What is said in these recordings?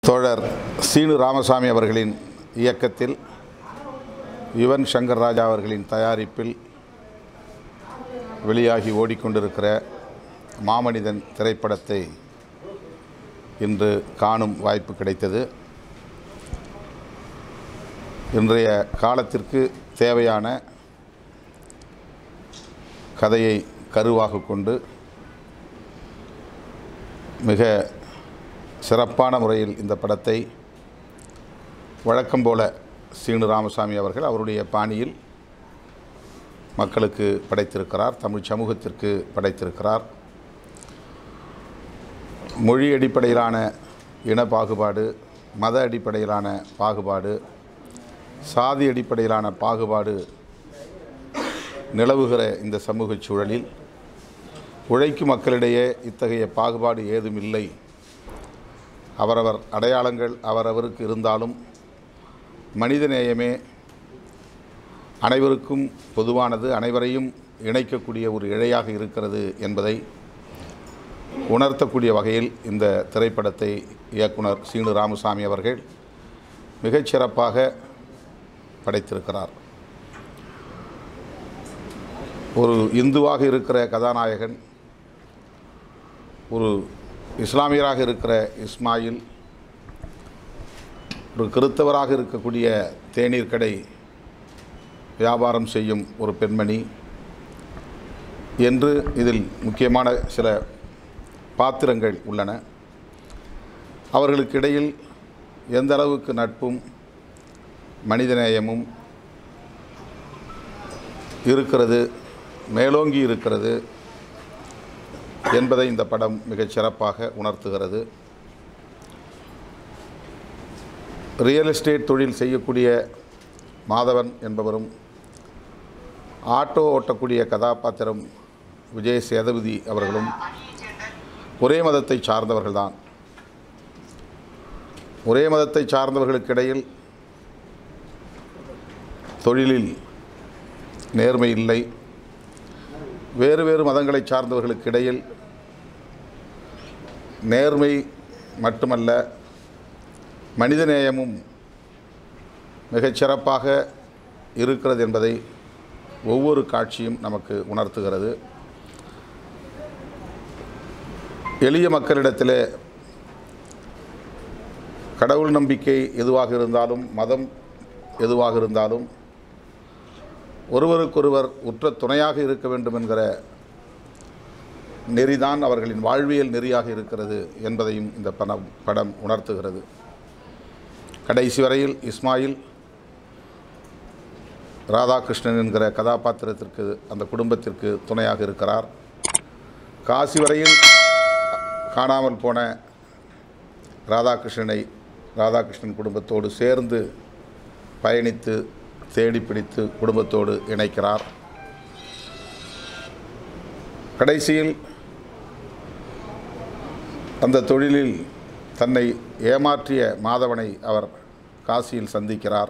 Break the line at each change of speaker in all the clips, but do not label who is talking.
தோழர் சீனு ராமசாமி அவர்களின் இயக்கத்தில் யுவன் சங்கர் ராஜா அவர்களின் தயாரிப்பில் வெளியாகி ஓடிக்கொண்டிருக்கிற மாமனிதன் திரைப்படத்தை இன்று காணும் வாய்ப்பு கிடைத்தது இன்றைய காலத்திற்கு தேவையான கதையை கருவாக கொண்டு மிக சிறப்பான முறையில் இந்த படத்தை வழக்கம் போல சீனு ராமசாமி அவர்கள் அவருடைய பாணியில் மக்களுக்கு படைத்திருக்கிறார் தமிழ் சமூகத்திற்கு படைத்திருக்கிறார் மொழி அடிப்படையிலான இன பாகுபாடு மத அடிப்படையிலான பாகுபாடு சாதி அடிப்படையிலான பாகுபாடு நிலவுகிற இந்த சமூக சூழலில் உழைக்கும் மக்களிடையே இத்தகைய பாகுபாடு ஏதும் இல்லை அவரவர் அடையாளங்கள் அவரவருக்கு இருந்தாலும் மனிதநேயமே அனைவருக்கும் பொதுவானது அனைவரையும் இணைக்கக்கூடிய ஒரு இழையாக இருக்கிறது என்பதை உணர்த்தக்கூடிய வகையில் இந்த திரைப்படத்தை இயக்குனர் சீனு ராமசாமி அவர்கள் மிகச் சிறப்பாக படைத்திருக்கிறார் ஒரு இந்துவாக இருக்கிற கதாநாயகன் ஒரு இஸ்லாமியராக இருக்கிற இஸ்மாயில் ஒரு கிறித்தவராக இருக்கக்கூடிய தேநீர் கடை வியாபாரம் செய்யும் ஒரு பெண்மணி என்று இதில் முக்கியமான சில பாத்திரங்கள் உள்ளன அவர்களுக்கு இடையில் எந்த அளவுக்கு நட்பும் மனிதநேயமும் இருக்கிறது மேலோங்கி இருக்கிறது என்பதை இந்த படம் மிகச் சிறப்பாக உணர்த்துகிறது ரியல் எஸ்டேட் தொழில் செய்யக்கூடிய மாதவன் என்பவரும் ஆட்டோ ஓட்டக்கூடிய கதாபாத்திரம் விஜய் சேதுபதி அவர்களும் ஒரே மதத்தை சார்ந்தவர்கள்தான் ஒரே மதத்தை சார்ந்தவர்களுக்கிடையில் தொழிலில் நேர்மை இல்லை வேறு வேறு மதங்களை சார்ந்தவர்களுக்கு இடையில் நேர்மை மட்டுமல்ல மனிதநேயமும் மிகச் சிறப்பாக இருக்கிறது என்பதை ஒவ்வொரு காட்சியும் நமக்கு உணர்த்துகிறது எளிய மக்களிடத்திலே கடவுள் நம்பிக்கை எதுவாக இருந்தாலும் மதம் எதுவாக இருந்தாலும் ஒருவருக்கொருவர் உற்ற துணையாக இருக்க வேண்டும் என்கிற நெறிதான் அவர்களின் வாழ்வியல் நெறியாக இருக்கிறது என்பதையும் இந்த படம் படம் உணர்த்துகிறது கடைசி வரையில் இஸ்மாயில் ராதாகிருஷ்ணன் என்கிற கதாபாத்திரத்திற்கு அந்த குடும்பத்திற்கு துணையாக இருக்கிறார் காசி வரையில் காணாமல் போன ராதாகிருஷ்ணனை ராதாகிருஷ்ணன் குடும்பத்தோடு சேர்ந்து பயணித்து தேடி பிடித்து குடும்பத்தோடு இணைக்கிறார் கடைசியில் அந்த தொழிலில் தன்னை ஏமாற்றிய மாதவனை அவர் காசியில் சந்திக்கிறார்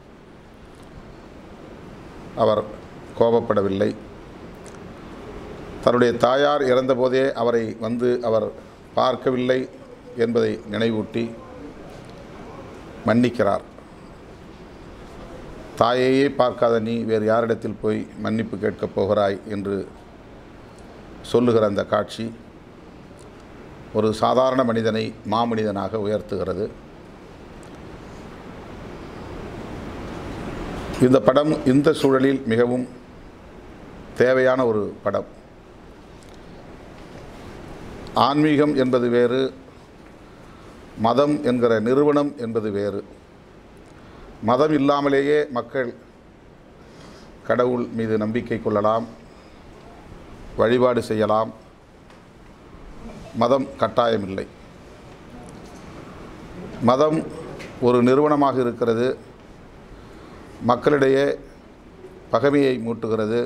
அவர் கோபப்படவில்லை தன்னுடைய தாயார் இறந்தபோதே அவரை வந்து அவர் பார்க்கவில்லை என்பதை நினைவூட்டி மன்னிக்கிறார் தாயையே பார்க்காத நீ வேறு யாரிடத்தில் போய் மன்னிப்பு கேட்கப் போகிறாய் என்று சொல்லுகிற அந்த காட்சி ஒரு சாதாரண மனிதனை மாமனிதனாக உயர்த்துகிறது இந்த படம் இந்த சூழலில் மிகவும் தேவையான ஒரு படம் ஆன்மீகம் என்பது வேறு மதம் என்கிற நிறுவனம் என்பது வேறு மதம் இல்லாமலேயே மக்கள் கடவுள் மீது நம்பிக்கை கொள்ளலாம் வழிபாடு செய்யலாம் மதம் கட்டாயமில்லை மதம் ஒரு நிறுவனமாக இருக்கிறது மக்களிடையே பகைமையை மூட்டுகிறது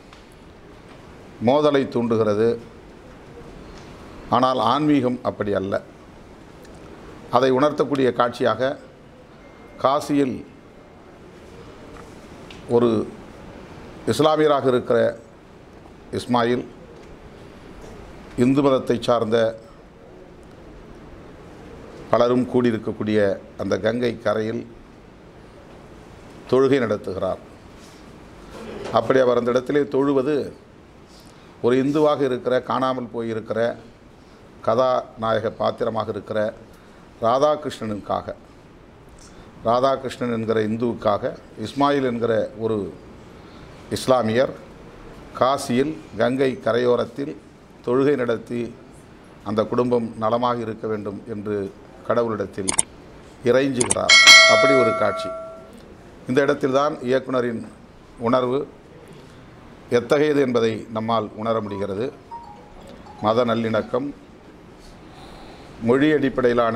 மோதலை தூண்டுகிறது ஆனால் ஆன்மீகம் அப்படி அல்ல அதை உணர்த்தக்கூடிய காட்சியாக காசியில் ஒரு இஸ்லாமியராக இருக்கிற இஸ்மாயில் இந்து மதத்தை சார்ந்த பலரும் கூடியிருக்கக்கூடிய அந்த கங்கை கரையில் தொழுகை நடத்துகிறார் அப்படி அவர் அந்த இடத்திலே தொழுவது ஒரு இந்துவாக இருக்கிற காணாமல் போயிருக்கிற கதாநாயக பாத்திரமாக இருக்கிற ராதாகிருஷ்ணனுக்காக ராதாகிருஷ்ணன் என்கிற இந்துவுக்காக இஸ்மாயில் என்கிற ஒரு இஸ்லாமியர் காசியில் கங்கை கரையோரத்தில் தொழுகை நடத்தி அந்த குடும்பம் நலமாக இருக்க வேண்டும் என்று கடவுளிடத்தில் இறைஞ்சுகிறார் அப்படி ஒரு காட்சி இந்த இடத்தில்தான் இயக்குனரின் உணர்வு எத்தகையது என்பதை நம்மால் உணர முடிகிறது மத நல்லிணக்கம் மொழி அடிப்படையிலான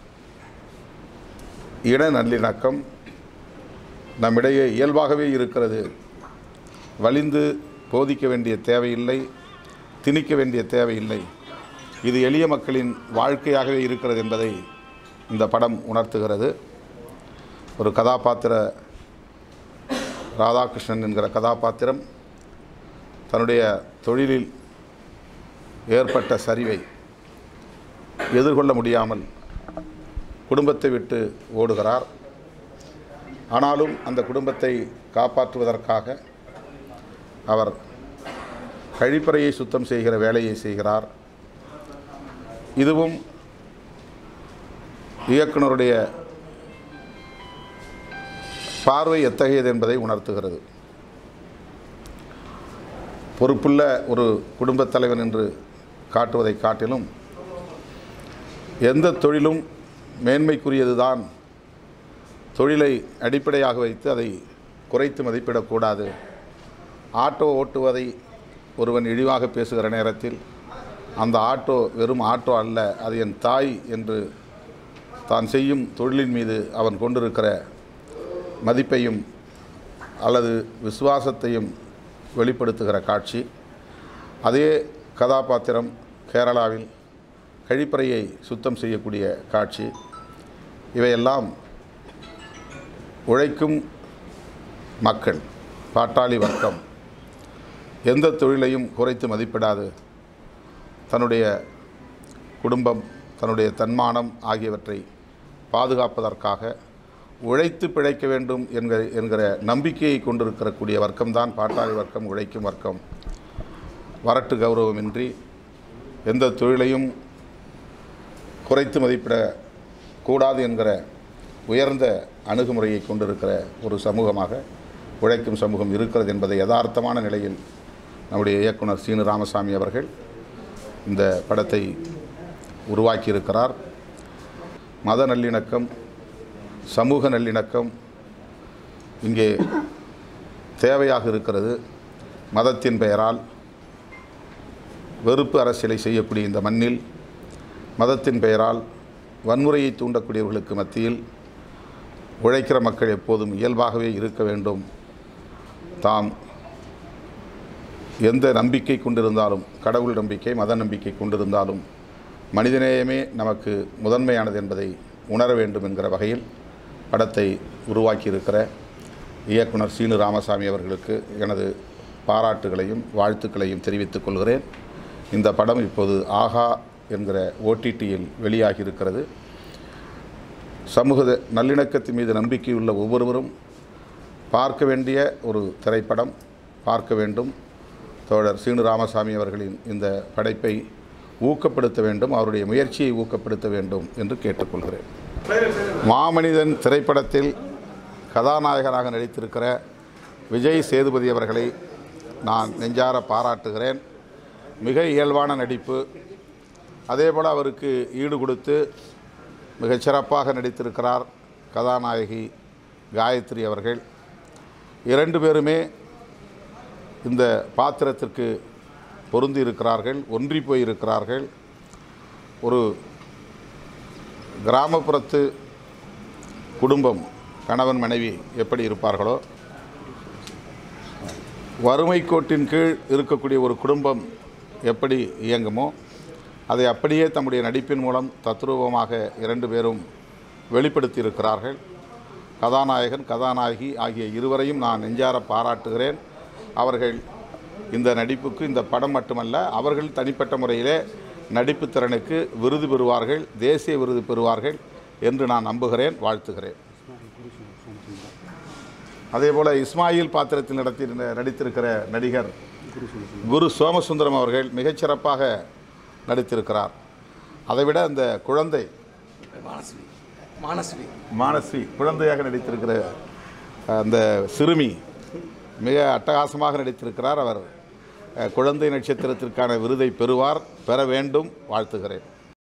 இன நல்லிணக்கம் நம்மிடையே இயல்பாகவே இருக்கிறது வலிந்து போதிக்க வேண்டிய தேவையில்லை திணிக்க வேண்டிய தேவையில்லை இது எளிய மக்களின் வாழ்க்கையாகவே இருக்கிறது என்பதை இந்த படம் உணர்த்துகிறது ஒரு கதாபாத்திர ராதாகிருஷ்ணன் என்கிற கதாபாத்திரம் தன்னுடைய தொழிலில் ஏற்பட்ட சரிவை எதிர்கொள்ள முடியாமல் குடும்பத்தை விட்டு ஓடுகிறார் ஆனாலும் அந்த குடும்பத்தை காப்பாற்றுவதற்காக அவர் கழிப்பறையை சுத்தம் செய்கிற வேலையை செய்கிறார் இதுவும் இயக்குனருடைய பார்வை எத்தகையது என்பதை உணர்த்துகிறது பொறுப்புள்ள ஒரு குடும்பத் தலைவன் என்று காட்டுவதை காட்டிலும் எந்த தொழிலும் மேன்மைக்குரியதுதான் தொழிலை அடிப்படையாக வைத்து அதை குறைத்து மதிப்பிடக்கூடாது ஆட்டோ ஓட்டுவதை ஒருவன் இழிவாக பேசுகிற நேரத்தில் அந்த ஆட்டோ வெறும் ஆட்டோ அல்ல அது என் தாய் என்று தான் செய்யும் தொழிலின் மீது அவன் கொண்டிருக்கிற மதிப்பையும் அல்லது விசுவாசத்தையும் வெளிப்படுத்துகிற காட்சி அதே கதாபாத்திரம் கேரளாவில் கழிப்பறையை சுத்தம் செய்யக்கூடிய காட்சி இவையெல்லாம் உழைக்கும் மக்கள் பாட்டாளி வர்க்கம் எந்த தொழிலையும் குறைத்து மதிப்பிடாது தன்னுடைய குடும்பம் தன்னுடைய தன்மானம் ஆகியவற்றை பாதுகாப்பதற்காக உழைத்து பிழைக்க வேண்டும் என்கிற என்கிற நம்பிக்கையை கொண்டிருக்கிற கூடிய வர்க்கம்தான் பாட்டாளி வர்க்கம் உழைக்கும் வர்க்கம் வரட்டு கௌரவமின்றி எந்த தொழிலையும் குறைத்து மதிப்பிட கூடாது என்கிற உயர்ந்த அணுகுமுறையை கொண்டிருக்கிற ஒரு சமூகமாக உழைக்கும் சமூகம் இருக்கிறது என்பதை யதார்த்தமான நிலையில் நம்முடைய இயக்குனர் சீனு ராமசாமி அவர்கள் இந்த படத்தை உருவாக்கியிருக்கிறார் மத நல்லிணக்கம் சமூக நல்லிணக்கம் இங்கே தேவையாக இருக்கிறது மதத்தின் பெயரால் வெறுப்பு அரசியலை செய்யக்கூடிய இந்த மண்ணில் மதத்தின் பெயரால் வன்முறையை தூண்டக்கூடியவர்களுக்கு மத்தியில் உழைக்கிற மக்கள் எப்போதும் இயல்பாகவே இருக்க வேண்டும் தாம் எந்த நம்பிக்கை கொண்டிருந்தாலும் கடவுள் நம்பிக்கை மத நம்பிக்கை கொண்டிருந்தாலும் மனிதநேயமே நமக்கு முதன்மையானது என்பதை உணர வேண்டும் என்கிற வகையில் படத்தை உருவாக்கியிருக்கிற இயக்குனர் சீனு ராமசாமி அவர்களுக்கு எனது பாராட்டுகளையும் வாழ்த்துக்களையும் தெரிவித்துக் கொள்கிறேன் இந்த படம் இப்போது ஆஹா என்கிற ஓடிடியில் வெளியாகியிருக்கிறது சமூக நல்லிணக்கத்தின் மீது நம்பிக்கையுள்ள ஒவ்வொருவரும் பார்க்க வேண்டிய ஒரு திரைப்படம் பார்க்க வேண்டும் தோழர் சீனு ராமசாமி அவர்களின் இந்த படைப்பை ஊக்கப்படுத்த வேண்டும் அவருடைய முயற்சியை ஊக்கப்படுத்த வேண்டும் என்று கேட்டுக்கொள்கிறேன் மாமனிதன் திரைப்படத்தில் கதாநாயகனாக நடித்திருக்கிற விஜய் சேதுபதி அவர்களை நான் நெஞ்சார பாராட்டுகிறேன் மிக இயல்பான நடிப்பு அதேபோல் அவருக்கு ஈடு கொடுத்து மிகச் சிறப்பாக நடித்திருக்கிறார் கதாநாயகி காயத்ரி அவர்கள் இரண்டு பேருமே இந்த பாத்திரத்திற்கு பொருந்தி இருக்கிறார்கள் ஒன்றி போயிருக்கிறார்கள் ஒரு கிராமப்புறத்து குடும்பம் கணவன் மனைவி எப்படி இருப்பார்களோ வறுமை கோட்டின் கீழ் இருக்கக்கூடிய ஒரு குடும்பம் எப்படி இயங்குமோ அதை அப்படியே தம்முடைய நடிப்பின் மூலம் தத்ரூபமாக இரண்டு பேரும் வெளிப்படுத்தி இருக்கிறார்கள் கதாநாயகன் கதாநாயகி ஆகிய இருவரையும் நான் நெஞ்சார பாராட்டுகிறேன் அவர்கள் இந்த நடிப்புக்கு இந்த படம் மட்டுமல்ல அவர்கள் தனிப்பட்ட முறையிலே நடிப்பு திறனுக்கு விருது பெறுவார்கள் தேசிய விருது பெறுவார்கள் என்று நான் நம்புகிறேன் வாழ்த்துகிறேன் அதேபோல் இஸ்மாயில் பாத்திரத்தில் நடத்தி நடித்திருக்கிற நடிகர் குரு சோமசுந்தரம் அவர்கள் மிகச்சிறப்பாக நடித்திருக்கிறார் அதைவிட அந்த குழந்தை
மானஸ்வி மானஸ்வி
மானஸ்வி குழந்தையாக நடித்திருக்கிற அந்த சிறுமி மிக அட்டகாசமாக நடித்திருக்கிறார் அவர் அஹ், குழந்தை நட்சத்திரத்திற்கான விருதை பெறுவார் பெற வேண்டும் வாழ்த்துகிறேன்